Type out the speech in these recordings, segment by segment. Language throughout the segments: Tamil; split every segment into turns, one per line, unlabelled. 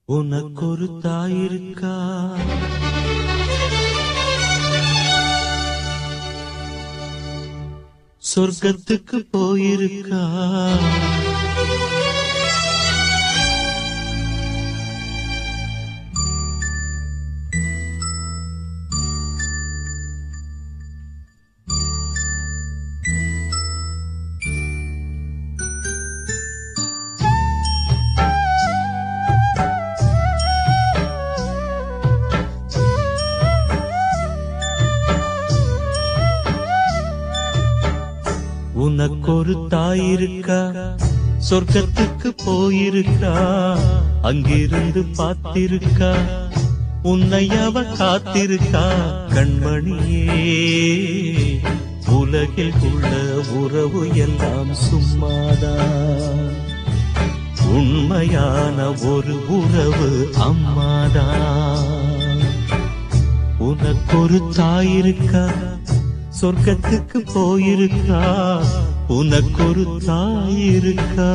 உனக்கொரு தாயிருக்கா சொர்க்கத்துக்கு போயிருக்கா உனக்கொரு தாயிருக்கா சொர்க்கத்துக்கு போயிருக்கா அங்கிருந்து பார்த்திருக்கா உன்னை அவ காத்திருக்கா கண்மணியே உலகில் உள்ள உறவு எல்லாம் சும்மாதான் உண்மையான ஒரு உறவு அம்மாதான் உனக்கொரு தாயிருக்கா சொர்க்கத்துக்கு போயிருக்கா உனக்கொரு தாயிருக்கா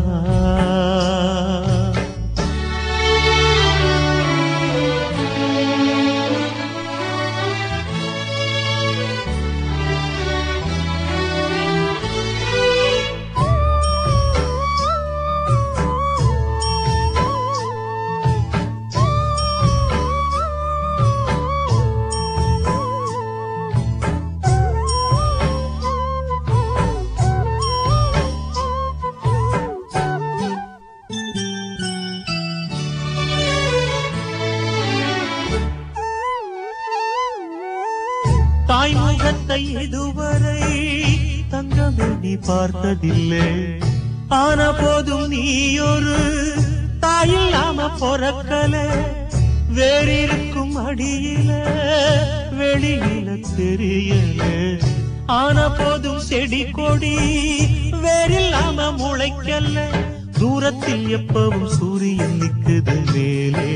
தாய்முகத்தை இதுவரை தங்கமே நீ பார்த்ததில்லை ஆன போதும் நீ ஒரு தாயில்லாம பொறக்கல வேறிருக்கும் அடியில வெளியில தெரியல ஆன போதும் செடி கொடி வேறில்லாம முளைக்கல்ல தூரத்தில் எப்பவும் சூரியன் நிக்குது மேலே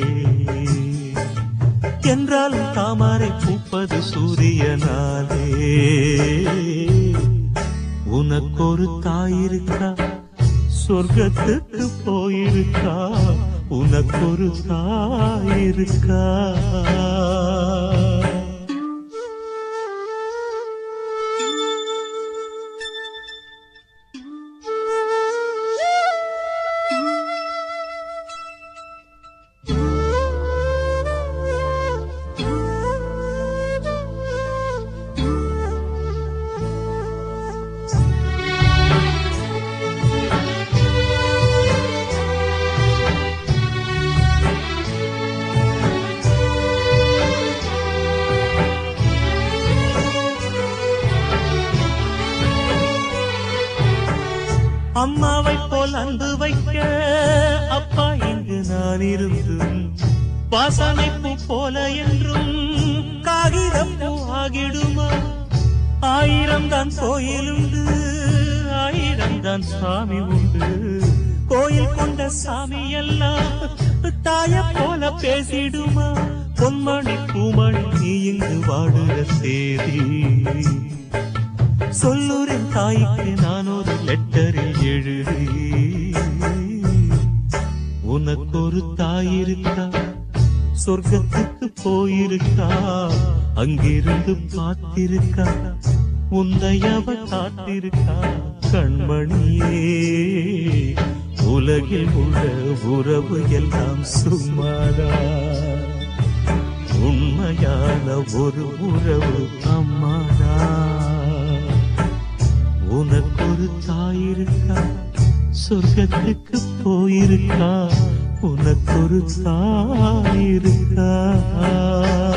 என்றாலும் தாமரை பூப்பது சூரியனாலே உனக்கொரு தாயிருக்கா சொர்க்கத்துக்கு போயிருக்கா உனக்கொரு தாயிருக்கா அம்மாவை போல் அன்பு வைக்க அப்பா இங்கு நான் இருந்தும் வாசனை பூ போல என்றும் காகிதம் பூ ஆகிடுமா ஆயிரம் தான் கோயிலுண்டு ஆயிரம் தான் சாமி உண்டு கோயில் கொண்ட சாமி எல்லாம் தாய போல பேசிடுமா பொன்மணி பூமணி நீ இங்கு வாடுற சேதி சொல்லுறேன் தாய்க்கு நான் ஒரு லெட்டரில் எழுதி உனக்கொரு தாயிருக்கா சொர்க்கத்துக்கு போயிருக்கா அங்கிருந்து பார்த்திருக்கா உன்னையவ காத்திருக்கா கண்மணியே உலகில் உள்ள உறவு எல்லாம் சும்மாதா உண்மையான ஒரு உறவு அம்மாதா உனக்கொரு தாயிருக்கா சொர்க்கத்துக்கு போயிருக்கா உனக்கொரு தாயிருக்கா